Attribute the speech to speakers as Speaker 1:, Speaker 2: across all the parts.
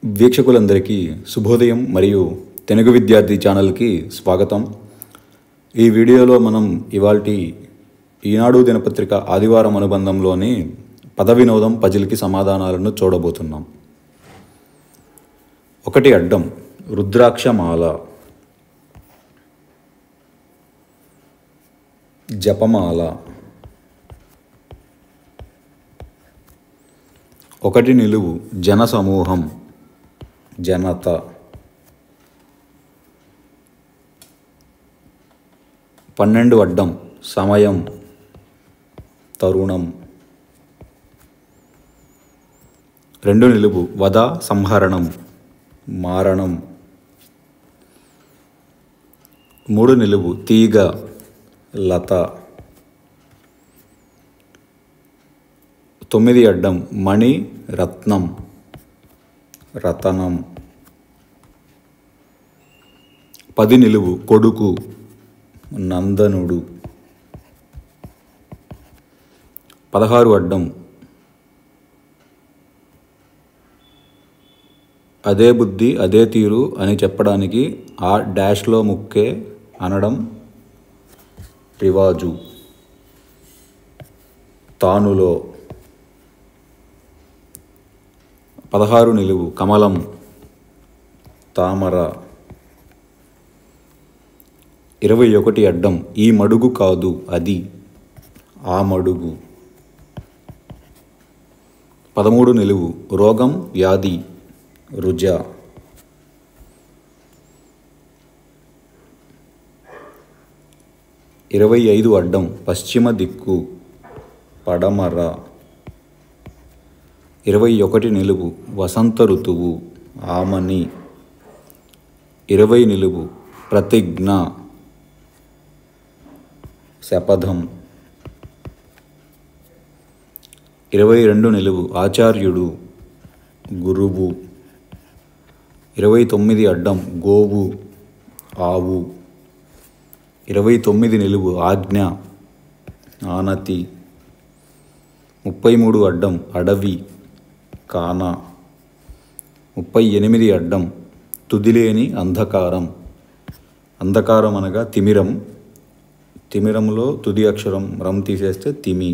Speaker 1: వీక్షకులందరికీ శుభోదయం మరియు తెలుగు విద్యార్థి ఛానల్కి స్వాగతం ఈ వీడియోలో మనం ఇవాల్టి ఈనాడు దినపత్రిక ఆదివారం అనుబంధంలోని పద వినోదం పజిల్కి సమాధానాలను చూడబోతున్నాం ఒకటి అడ్డం రుద్రాక్షమాల జపమాల ఒకటి నిలువు జనసమూహం జనత పన్నెండు అడ్డం సమయం తరుణం రెండు నిలువు వద సంహరణం మారణం మూడు నిలువు తీగ లత తొమ్మిది అడ్డం మణి రత్నం రతనం పది నిలువు కొడుకు నందనుడు పదహారు అడ్డం అదే బుద్ధి అదే తీరు అని చెప్పడానికి ఆ డాష్లో ముక్కే అనడం రివాజు తానులో పదహారు నిలువు కమలం తామర ఇరవై ఒకటి అడ్డం ఈ మడుగు కాదు అది ఆ మడుగు పదమూడు నిలువు రోగం వ్యాధి రుజ ఇరవై ఐదు అడ్డం పశ్చిమ దిక్కు పడమర ఇరవై ఒకటి నిలువు వసంత ఋతువు ఆమని ఇరవై నిలువు ప్రతిజ్ఞ శపథం ఇరవై రెండు నిలువు ఆచార్యుడు గురువు ఇరవై తొమ్మిది అడ్డం గోవు ఆవు ఇరవై తొమ్మిది నిలువు ఆజ్ఞ ఆనతి ముప్పై మూడు అడ్డం అడవి కాన ముప్పై ఎనిమిది అడ్డం తుదిలేని అంధకారం అంధకారం అనగా తిమిరం తిమిరంలో తుది అక్షరం రం తీసేస్తే తిమి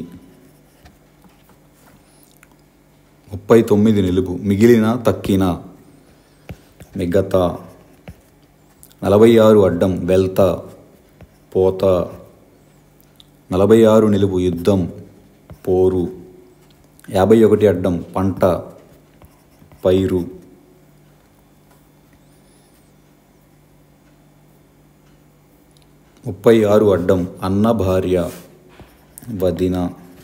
Speaker 1: ముప్పై తొమ్మిది నిలుపు మిగిలిన తక్కిన మిగతా నలభై ఆరు అడ్డం వెల్త పోత నలభై ఆరు నిలుపు యుద్ధం పోరు యాభై ఒకటి అడ్డం పంట పైరు ముప్పై ఆరు అడ్డం అన్న భార్య వదిన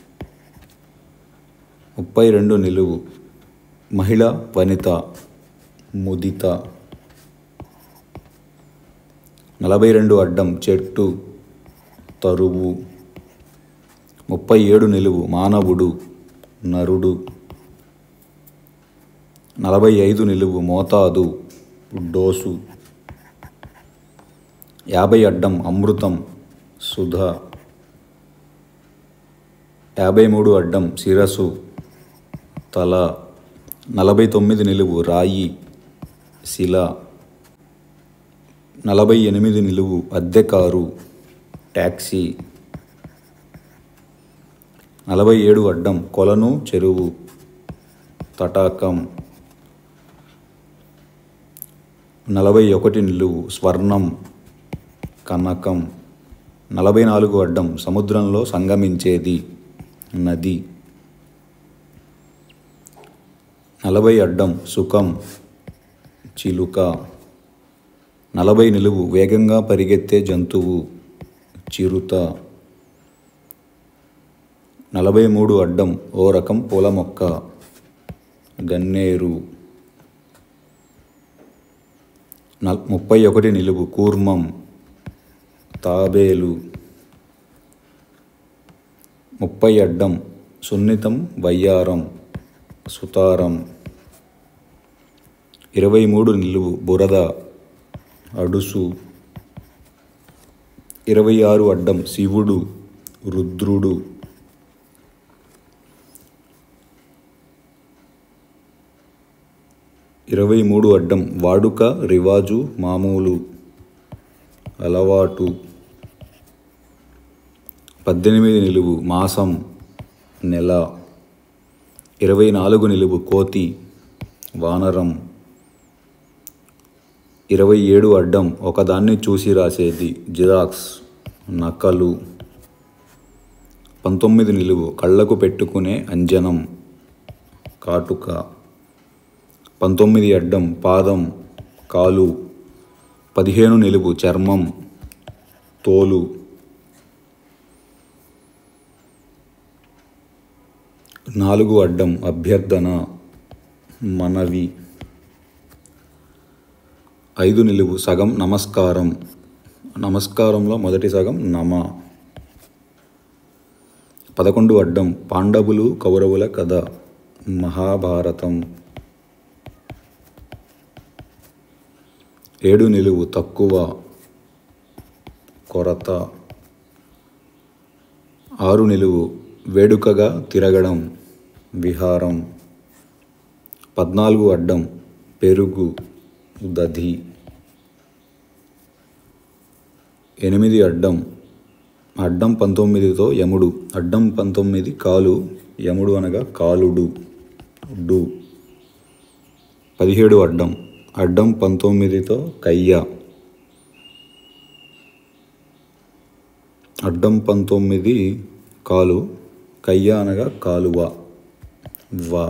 Speaker 1: ముప్పై రెండు నిలువు మహిళ వనిత ముదిత నలభై రెండు అడ్డం చెట్టు తరువు ముప్పై ఏడు నిలువు మానవుడు నరుడు నలభై ఐదు నిలువు మోతాదు డోసు యాభై అడ్డం అమృతం సుధ యాభై మూడు అడ్డం శిరసు తల నలభై తొమ్మిది నిలువు రాయి శిల నలభై ఎనిమిది నిలువు అద్దె కారు ట్యాక్సీ నలభై ఏడు అడ్డం కొలను చెరువు తటాకం నలభై ఒకటి నిలువు స్వర్ణం కనకం నలభై నాలుగు అడ్డం సముద్రంలో సంగమించేది నది నలభై అడ్డం సుఖం చిలుక నలభై నిలువు వేగంగా పరిగెత్తే జంతువు చిరుత నలభై మూడు అడ్డం ఓ రకం పూల మొక్క గన్నేరు నల్ ముప్పై ఒకటి నిలువు కూర్మం తాబేలు ముప్పై అడ్డం సున్నితం వయ్యారం సుతారం ఇరవై మూడు నిలువు బురద అడుసు ఇరవై ఆరు అడ్డం శివుడు రుద్రుడు ఇరవై మూడు అడ్డం వాడుక రివాజు మామూలు అలవాటు పద్దెనిమిది నిలువు మాసం నెల ఇరవై నాలుగు నిలువు కోతి వానరం ఇరవై ఏడు అడ్డం ఒకదాన్ని చూసి రాసేది జిరాక్స్ నకలు పంతొమ్మిది నిలువు కళ్ళకు పెట్టుకునే అంజనం కాటుక పంతొమ్మిది అడ్డం పాదం కాలు పదిహేను నిలువు చర్మం తోలు నాలుగు అడ్డం అభ్యర్థన మనవి ఐదు నిలువు సగం నమస్కారం నమస్కారంలో మొదటి సగం నమ పదకొండు అడ్డం పాండవులు కౌరవుల కథ మహాభారతం ఏడు నిలువు తక్కువ కొరత ఆరు నిలువు వేడుకగా తిరగడం విహారం పద్నాలుగు అడ్డం పెరుగు దధి ఎనిమిది అడ్డం అడ్డం పంతొమ్మిదితో యముడు అడ్డం పంతొమ్మిది కాలు యముడు అనగా కాలుడు డు పదిహేడు అడ్డం అడ్డం పంతొమ్మిదితో కయ్య అడ్డం పంతొమ్మిది కాలు కయ్య అనగా కాలువ వా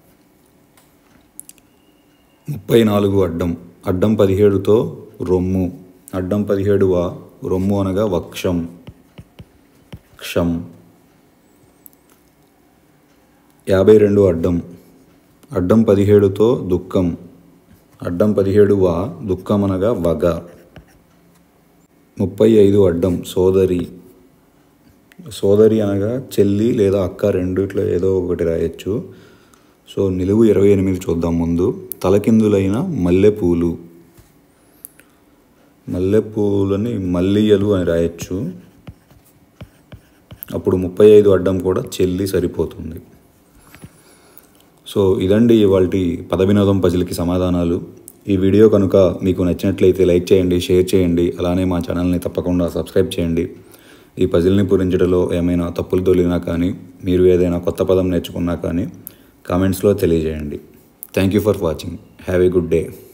Speaker 1: ముప్పై నాలుగు అడ్డం అడ్డం పదిహేడుతో రొమ్ము అడ్డం పదిహేడు వా రొమ్ము అనగా వక్షం క్షం యాభై రెండు అడ్డం అడ్డం పదిహేడుతో దుఃఖం అడ్డం పదిహేడు వా దుఃఖం అనగా వగ ముప్పై ఐదు అడ్డం సోదరి సోదరి అనగా చెల్లి లేదా అక్క రెండిట్లో ఏదో ఒకటి రాయొచ్చు సో నిలువు ఇరవై ఎనిమిది చూద్దాం ముందు తలకిందులైన మల్లెపూలు మల్లెపూలని మల్లియలు అని రాయొచ్చు అప్పుడు ముప్పై ఐదు అడ్డం కూడా చెల్లి సరిపోతుంది సో ఇదండి ఇవాళ పద వినోదం పజిల్కి సమాధానాలు ఈ వీడియో కనుక మీకు నచ్చినట్లయితే లైక్ చేయండి షేర్ చేయండి అలానే మా ఛానల్ని తప్పకుండా సబ్స్క్రైబ్ చేయండి ఈ పజిల్ని పూరించడంలో ఏమైనా తప్పులు తొలిగినా కానీ మీరు ఏదైనా కొత్త పదం నేర్చుకున్నా కానీ కామెంట్స్లో తెలియజేయండి thank you for watching have a good day